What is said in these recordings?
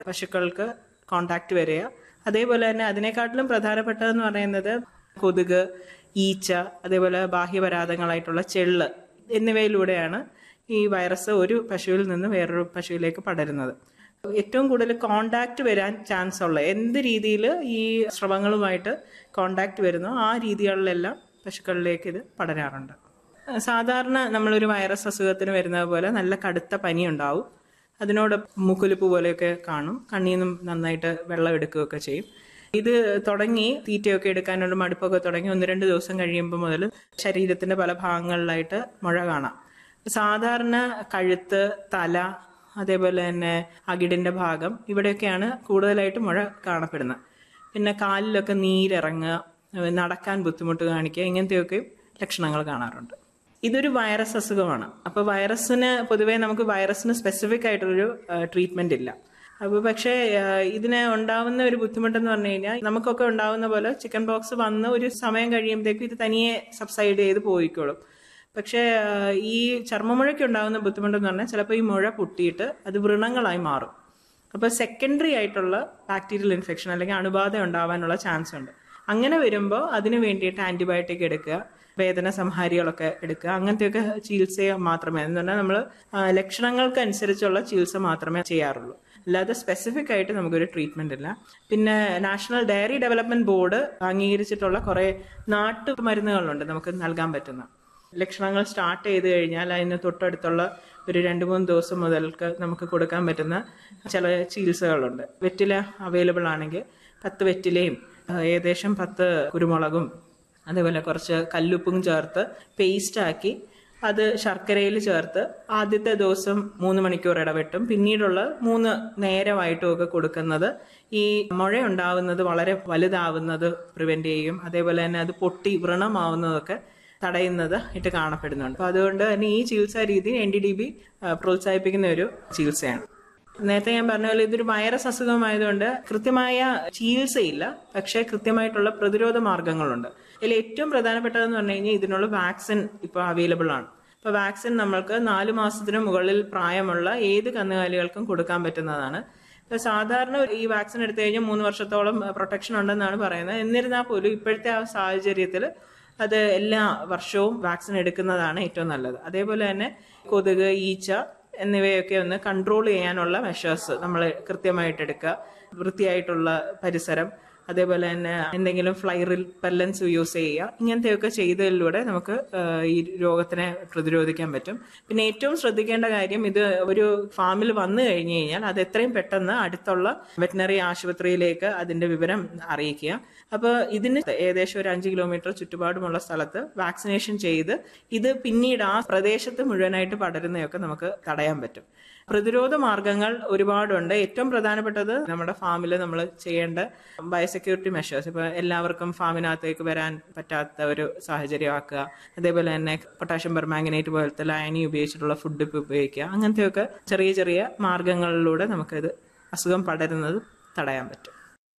പശുക്കൾക്ക് കോണ്ടാക്ട് വരിക അതേപോലെ തന്നെ അതിനെക്കാട്ടിലും പ്രധാനപ്പെട്ടതെന്ന് പറയുന്നത് കൊതുക് ഈച്ച അതേപോലെ ബാഹ്യപരാധങ്ങളായിട്ടുള്ള ചെള്ള് എന്നിവയിലൂടെയാണ് ഈ വൈറസ് ഒരു പശുവിൽ നിന്ന് വേറൊരു പശുവിലേക്ക് പടരുന്നത് ഏറ്റവും കൂടുതൽ കോണ്ടാക്ട് വരാൻ ചാൻസ് ഉള്ള എന്ത് രീതിയിൽ ഈ സ്രവങ്ങളുമായിട്ട് കോണ്ടാക്ട് വരുന്നോ ആ രീതികളിലെല്ലാം പശുക്കളിലേക്ക് ഇത് പടരാറുണ്ട് സാധാരണ നമ്മളൊരു വൈറസ് അസുഖത്തിന് വരുന്നത് പോലെ നല്ല കടുത്ത പനി ഉണ്ടാവും അതിനോട് മൂക്കൊലിപ്പ് പോലെയൊക്കെ കാണും കണ്ണിൽ നിന്നും നന്നായിട്ട് വെള്ളം എടുക്കുകയൊക്കെ ചെയ്യും ഇത് തുടങ്ങി തീറ്റയൊക്കെ എടുക്കാനുള്ള മടുപ്പൊക്കെ തുടങ്ങി ഒന്ന് രണ്ട് ദിവസം കഴിയുമ്പോൾ മുതൽ ശരീരത്തിന്റെ പല ഭാഗങ്ങളിലായിട്ട് മുഴ കാണാം സാധാരണ കഴുത്ത് തല അതേപോലെ തന്നെ അകിടിന്റെ ഭാഗം ഇവിടെയൊക്കെയാണ് കൂടുതലായിട്ട് മുഴ കാണപ്പെടുന്നത് പിന്നെ കാലിലൊക്കെ നീരിറങ്ങുക നടക്കാൻ ബുദ്ധിമുട്ട് കാണിക്കുക ഇങ്ങനത്തെയൊക്കെ ലക്ഷണങ്ങൾ കാണാറുണ്ട് ഇതൊരു വൈറസ് അസുഖമാണ് അപ്പോൾ വൈറസിന് പൊതുവേ നമുക്ക് വൈറസിന് സ്പെസിഫിക് ആയിട്ടൊരു ട്രീറ്റ്മെന്റ് ഇല്ല അപ്പോൾ പക്ഷേ ആ, ഇതിന് ഉണ്ടാവുന്ന ഒരു ബുദ്ധിമുട്ടെന്ന് പറഞ്ഞു കഴിഞ്ഞാൽ നമുക്കൊക്കെ ഉണ്ടാവുന്ന പോലെ ചിക്കൻ ബോക്സ് വന്ന് ഒരു സമയം കഴിയുമ്പോഴത്തേക്കും ഇത് തനിയെ സബ്സൈഡ് ചെയ്ത് പോയിക്കോളും പക്ഷേ ആ, ഈ ചർമ്മമുഴയ്ക്ക് ഉണ്ടാകുന്ന ബുദ്ധിമുട്ടെന്ന് പറഞ്ഞാൽ ചിലപ്പോൾ ഈ മുഴ പൊട്ടിയിട്ട് അത് വ്രണങ്ങളായി മാറും അപ്പോൾ സെക്കൻഡറി ആയിട്ടുള്ള ബാക്ടീരിയൽ ഇൻഫെക്ഷൻ അല്ലെങ്കിൽ അണുബാധ ഉണ്ടാവാനുള്ള ചാൻസ് ഉണ്ട് അങ്ങനെ വരുമ്പോൾ അതിന് വേണ്ടിയിട്ട് ആന്റിബയോട്ടിക് എടുക്കുക വേദന സംഹാരികളൊക്കെ എടുക്കുക അങ്ങനത്തെയൊക്കെ ചികിത്സ മാത്രമേ എന്ന് പറഞ്ഞാൽ നമ്മൾ ലക്ഷണങ്ങൾക്ക് അനുസരിച്ചുള്ള ചികിത്സ മാത്രമേ ചെയ്യാറുള്ളൂ അല്ലാതെ സ്പെസിഫിക് ആയിട്ട് നമുക്കൊരു ട്രീറ്റ്മെന്റ് ഇല്ല പിന്നെ നാഷണൽ ഡയറി ഡെവലപ്മെന്റ് ബോർഡ് അംഗീകരിച്ചിട്ടുള്ള കുറെ നാട്ടുമരുന്നുകളുണ്ട് നമുക്ക് നൽകാൻ പറ്റുന്ന ലക്ഷണങ്ങൾ സ്റ്റാർട്ട് ചെയ്ത് കഴിഞ്ഞാൽ അതിന് തൊട്ടടുത്തുള്ള ഒരു രണ്ട് മൂന്ന് ദിവസം മുതൽക്ക് നമുക്ക് കൊടുക്കാൻ പറ്റുന്ന ചില ചികിത്സകളുണ്ട് വെറ്റില അവൈലബിൾ ആണെങ്കിൽ പത്ത് വെറ്റിലയും ആ, ഏകദേശം പത്ത് കുരുമുളകും അതേപോലെ കുറച്ച് കല്ലുപ്പും ചേർത്ത് പേസ്റ്റാക്കി അത് ശർക്കരയിൽ ചേർത്ത് ആദ്യത്തെ ദിവസം മൂന്ന് മണിക്കൂർ ഇടവിട്ടും പിന്നീടുള്ള മൂന്ന് നേരമായിട്ടും ഒക്കെ കൊടുക്കുന്നത് ഈ മുഴ ഉണ്ടാവുന്നത് വളരെ വലുതാവുന്നത് പ്രിവെന്റ് ചെയ്യും അതേപോലെ തന്നെ അത് പൊട്ടി വ്രണമാവുന്നതൊക്കെ തടയുന്നത് ആയിട്ട് കാണപ്പെടുന്നുണ്ട് അപ്പൊ അതുകൊണ്ട് തന്നെ ഈ ചികിത്സാ രീതി എൻ ഡി ഡി ബി പ്രോത്സാഹിപ്പിക്കുന്ന ഒരു ചികിത്സയാണ് നേരത്തെ ഞാൻ പറഞ്ഞ പോലെ ഇതൊരു വൈറസ് അസുഖമായതുകൊണ്ട് കൃത്യമായ ചികിത്സയില്ല പക്ഷേ കൃത്യമായിട്ടുള്ള പ്രതിരോധ മാർഗങ്ങളുണ്ട് ഇതിൽ ഏറ്റവും പ്രധാനപ്പെട്ടതെന്ന് പറഞ്ഞു കഴിഞ്ഞാൽ ഇതിനുള്ള വാക്സിൻ ഇപ്പോൾ അവൈലബിൾ ആണ് അപ്പോൾ വാക്സിൻ നമ്മൾക്ക് നാല് മാസത്തിന് മുകളിൽ പ്രായമുള്ള ഏത് കന്നുകാലികൾക്കും കൊടുക്കാൻ പറ്റുന്നതാണ് ഇപ്പൊ സാധാരണ ഈ വാക്സിൻ എടുത്തു കഴിഞ്ഞാൽ മൂന്ന് വർഷത്തോളം പ്രൊട്ടക്ഷൻ ഉണ്ടെന്നാണ് പറയുന്നത് എന്നിരുന്നാൽ പോലും ഇപ്പോഴത്തെ ആ സാഹചര്യത്തിൽ അത് എല്ലാ വർഷവും വാക്സിൻ എടുക്കുന്നതാണ് ഏറ്റവും നല്ലത് അതേപോലെ തന്നെ കൊതുക് ഈച്ച എന്നിവയൊക്കെ ഒന്ന് കൺട്രോൾ ചെയ്യാനുള്ള മെഷേഴ്സ് നമ്മൾ കൃത്യമായിട്ട് എടുക്കുക വൃത്തിയായിട്ടുള്ള പരിസരം അതേപോലെ തന്നെ എന്തെങ്കിലും ഫ്ലൈ റിപ്പല്ലൻസ് യൂസ് ചെയ്യുക ഇങ്ങനത്തെയൊക്കെ ചെയ്തതിലൂടെ നമുക്ക് ആ, ഈ രോഗത്തിനെ പ്രതിരോധിക്കാൻ പറ്റും പിന്നെ ഏറ്റവും ശ്രദ്ധിക്കേണ്ട കാര്യം ഇത് ഒരു ഫാമിൽ വന്നു കഴിഞ്ഞു കഴിഞ്ഞാൽ അത് എത്രയും പെട്ടെന്ന് അടുത്തുള്ള വെറ്റിനറി ആശുപത്രിയിലേക്ക് അതിന്റെ വിവരം അറിയിക്കുക അപ്പോൾ ഇതിന് ഏകദേശം ഒരു അഞ്ച് കിലോമീറ്റർ ചുറ്റുപാടുമുള്ള സ്ഥലത്ത് വാക്സിനേഷൻ ചെയ്ത് ഇത് പിന്നീട് ആ പ്രദേശത്ത് മുഴുവനായിട്ട് പടരുന്നതൊക്കെ നമുക്ക് തടയാൻ പറ്റും പ്രതിരോധ മാർഗങ്ങൾ ഒരുപാടുണ്ട് ഏറ്റവും പ്രധാനപ്പെട്ടത് നമ്മുടെ ഫാമിൽ നമ്മൾ ചെയ്യേണ്ട ബയോസെക്യൂരിറ്റി മെഷേഴ്സ് ഇപ്പൊ എല്ലാവർക്കും ഫാമിനകത്തേക്ക് വരാൻ പറ്റാത്ത ഒരു സാഹചര്യമാക്കുക അതേപോലെ തന്നെ പൊട്ടാഷ്യം പെർമാംഗനേറ്റ് പോലത്തെ ലയനി ഉപയോഗിച്ചിട്ടുള്ള ഫുഡ് ഉപയോഗിക്കുക അങ്ങനത്തെയൊക്കെ ചെറിയ ചെറിയ മാർഗങ്ങളിലൂടെ നമുക്കിത് അസുഖം പടരുന്നത് തടയാൻ പറ്റും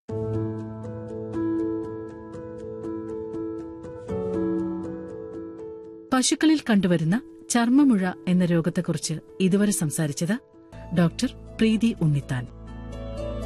പശുക്കളിൽ കണ്ടുവരുന്ന ചർമ്മമുഴ എന്ന രോഗത്തെക്കുറിച്ച് ഇതുവരെ സംസാരിച്ചത് ഡോക്ടർ പ്രീതി ഉണ്ണിത്താൻ